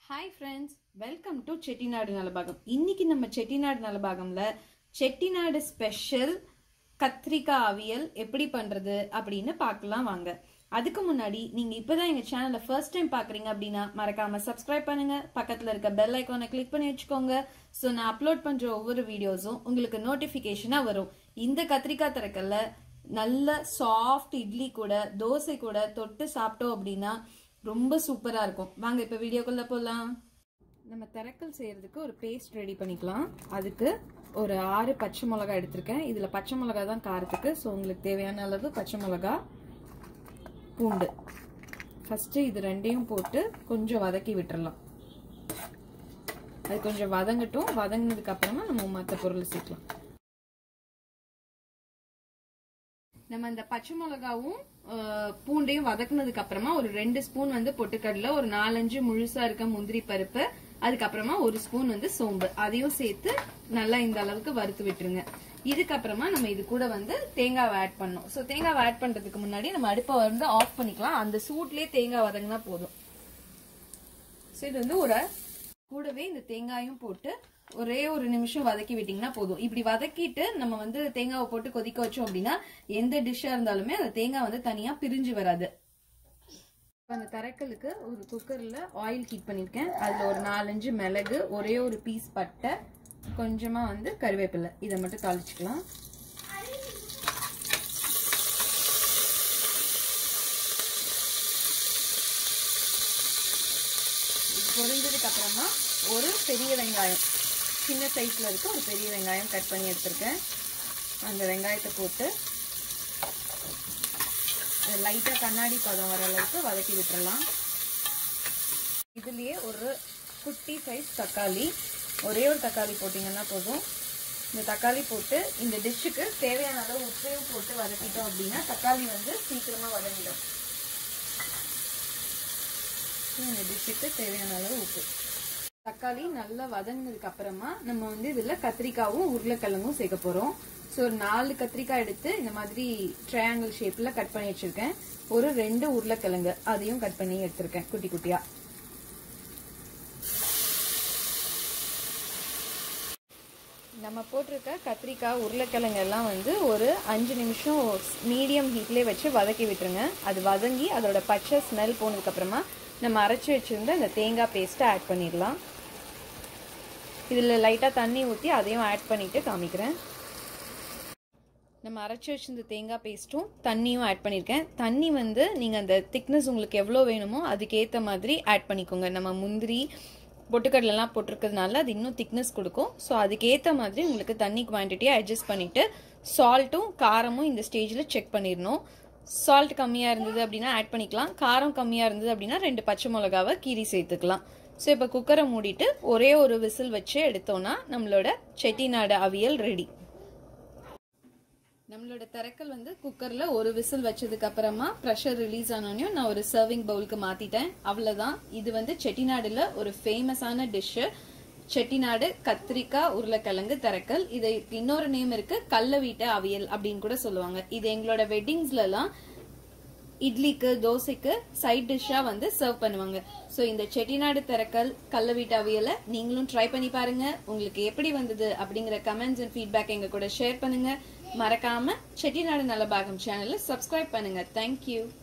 hi friends welcome to Chettinad Nalabagam இன்னைக்கு நம்ம Chettinad நலபாகம்ல Chettinad special கத்திரிக்காய் அவியல் எப்படி பண்றது அப்படின்னு பார்க்கலாம் வாங்க அதுக்கு முன்னாடி நீங்க இப்பதான் எங்க சேனலை ஃபர்ஸ்ட் டைம் பாக்குறீங்க அப்படின்னா மறக்காம சப்ஸ்கிரைப் பண்ணுங்க பக்கத்துல இருக்க பெல் ஐக்கானை கிளிக் பண்ணி வச்சுக்கோங்க ஸோ நான் அப்லோட் பண்ற ஒவ்வொரு வீடியோஸும் உங்களுக்கு நோட்டிபிகேஷனா வரும் இந்த கத்திரிக்காய் திறக்கல்ல நல்ல சாஃப்ட் இட்லி கூட தோசை கூட தொட்டு சாப்பிட்டோம் அப்படின்னா ரொம்ப சூப்பரா இருக்கும் வாங்க இப்ப வீடியோக்குள்ள போலாம் நம்ம திறக்கல் செய்யறதுக்கு ஒரு பேஸ்ட் ரெடி பண்ணிக்கலாம் அதுக்கு ஒரு ஆறு பச்சை மிளகாய் எடுத்திருக்கேன் இதுல பச்சை மிளகாய் தான் காரத்துக்கு ஸோ உங்களுக்கு தேவையான அளவு பச்சை மிளகாய் பூண்டு ஃபர்ஸ்ட் இது ரெண்டையும் போட்டு கொஞ்சம் வதக்கி விட்டுறலாம் அது கொஞ்சம் வதங்கட்டும் வதங்கினதுக்கு அப்புறமா நம்ம மற்ற பொருள் சேர்க்கலாம் நம்ம இந்த பச்சை மிளகாவும் பூண்டையும் வதக்குனதுக்கு அப்புறமா ஒரு ரெண்டு ஸ்பூன் வந்து பொட்டுக்கடலை ஒரு நாலஞ்சு முழுசா இருக்க முந்திரி பருப்பு அதுக்கப்புறமா ஒரு ஸ்பூன் வந்து சோம்பு அதையும் சேர்த்து நல்லா இந்த அளவுக்கு வறுத்து விட்டுருங்க இதுக்கப்புறமா நம்ம இது கூட வந்து தேங்காவை ஆட் பண்ணோம் ஸோ தேங்காவை ஆட் பண்றதுக்கு முன்னாடி நம்ம அடுப்பை வந்து ஆஃப் பண்ணிக்கலாம் அந்த சூட்லயே தேங்காய் வதங்கினா போதும் ஸோ இது வந்து ஒரு கூடவே இந்த தேங்காயும் போட்டு ஒரே ஒரு நிமிஷம் வதக்கி விட்டீங்கன்னா போதும் இப்படி வதக்கிட்டு நம்ம வந்து தேங்காவை போட்டு கொதிக்க வச்சோம் அப்படின்னா எந்த டிஷ்ஷா இருந்தாலுமே அந்த தேங்காய் வந்து தனியா பிரிஞ்சு வராது அந்த தரக்கலுக்கு ஒரு குக்கர்ல ஆயில் ஹீட் பண்ணிருக்கேன் அதுல ஒரு நாலஞ்சு மிளகு ஒரே ஒரு பீஸ் பட்டை கொஞ்சமா வந்து கருவேப்பிலை இதை மட்டும் தாளிச்சுக்கலாம் பொரிஞ்சதுக்கு அப்புறமா ஒரு பெரிய வெங்காயம் சின்ன சைஸ்ல இருக்க ஒரு பெரிய வெங்காயம் கட் பண்ணி எடுத்திருக்கேன் அந்த வெங்காயத்தை போட்டு லைட்டா கண்ணாடி பதம் வர அளவுக்கு வதக்கி விட்டுறலாம் இதுலயே ஒரு குட்டி சைஸ் தக்காளி ஒரே ஒரு தக்காளி போட்டிங்கன்னா போதும் இந்த தக்காளி போட்டு இந்த டிஷ்ஷுக்கு தேவையான அளவு உப்பையும் போட்டு வதக்கிட்டோம் அப்படின்னா தக்காளி வந்து சீக்கிரமா வதங்கிடும் இந்த டிஷ்ஷுக்கு தேவையான அளவு உப்பு தக்காளி நல்லா வதங்கினதுக்கு அப்புறமா நம்ம வந்து இதுல கத்திரிக்காவும் உருளைக்கிழங்கும் சேர்க்க போறோம் ஸோ ஒரு நாலு கத்திரிக்காய் எடுத்து இந்த மாதிரி ட்ரையாங்கிள் ஷேப்ல கட் பண்ணி வச்சிருக்கேன் ஒரு ரெண்டு உருளைக்கிழங்கு அதையும் கட் பண்ணி எடுத்திருக்கேன் குட்டி குட்டியா நம்ம போட்டிருக்க கத்திரிக்காய் உருளைக்கிழங்கு எல்லாம் வந்து ஒரு அஞ்சு நிமிஷம் மீடியம் ஹீட்லேயே வச்சு வதக்கி விட்டுருங்க அது வதங்கி அதோட பச்சை ஸ்மெல் போனதுக்கு அப்புறமா நம்ம அரைச்சி வச்சிருந்த இந்த தேங்காய் பேஸ்ட்டை ஆட் பண்ணிடலாம் இதில் லைட்டாக தண்ணி ஊற்றி அதையும் ஆட் பண்ணிட்டு காமிக்கிறேன் நம்ம அரைச்சி வச்சிருந்த தேங்காய் பேஸ்ட்டும் தண்ணியும் ஆட் பண்ணியிருக்கேன் தண்ணி வந்து நீங்கள் அந்த திக்னஸ் உங்களுக்கு எவ்வளோ வேணுமோ அதுக்கேற்ற மாதிரி ஆட் பண்ணிக்கோங்க நம்ம முந்திரி பொட்டுக்கடலாம் போட்டிருக்கிறதுனால அது இன்னும் திக்னஸ் கொடுக்கும் ஸோ அதுக்கேற்ற மாதிரி உங்களுக்கு தண்ணி குவான்டிட்டியை அட்ஜஸ்ட் பண்ணிவிட்டு சால்ட்டும் காரமும் இந்த ஸ்டேஜில் செக் பண்ணிடணும் சால்ட் கம்மியாக இருந்தது அப்படின்னா ஆட் பண்ணிக்கலாம் காரம் கம்மியாக இருந்தது அப்படின்னா ரெண்டு பச்சை மிளகாவை கீரி சேர்த்துக்கலாம் ஸோ இப்போ குக்கரை மூடிட்டு ஒரே ஒரு விசில் வச்சு எடுத்தோன்னா நம்மளோட செட்டிநாடு அவியல் ரெடி நம்மளோட திறக்கல் வந்து குக்கர்ல ஒரு விசில் வச்சதுக்கு அப்புறமா ப்ரெஷர் ரிலீஸ் ஆனோடனே நான் ஒரு சர்விங் பவுலுக்கு மாத்திட்டேன் அவ்வளவுதான் இது வந்து செட்டிநாடுல ஒரு ஃபேமஸான டிஷ்ஷு செட்டிநாடு கத்திரிக்காய் உருளைக்கிழங்கு திறக்கல் இது இன்னொரு நேம் இருக்கு கல்ல வீட்டை அவியல் அப்படின்னு கூட சொல்லுவாங்க இது எங்களோட வெட்டிங்ஸ்ல எல்லாம் இட்லிக்கு தோசைக்கு சைட் டிஷ்ஷா வந்து சர்வ் பண்ணுவாங்க ஸோ இந்த செட்டிநாடு திறக்கல் கல்ல வீட்டு அவியலை நீங்களும் ட்ரை பண்ணி பாருங்க உங்களுக்கு எப்படி வந்தது அப்படிங்கிற கமெண்ட்ஸ் அண்ட் ஃபீட்பேக் எங்க கூட ஷேர் பண்ணுங்க மறக்காம செட்டிநாடு நலபாகம் சேனலை சப்ஸ்கிரைப் பண்ணுங்க தேங்க்யூ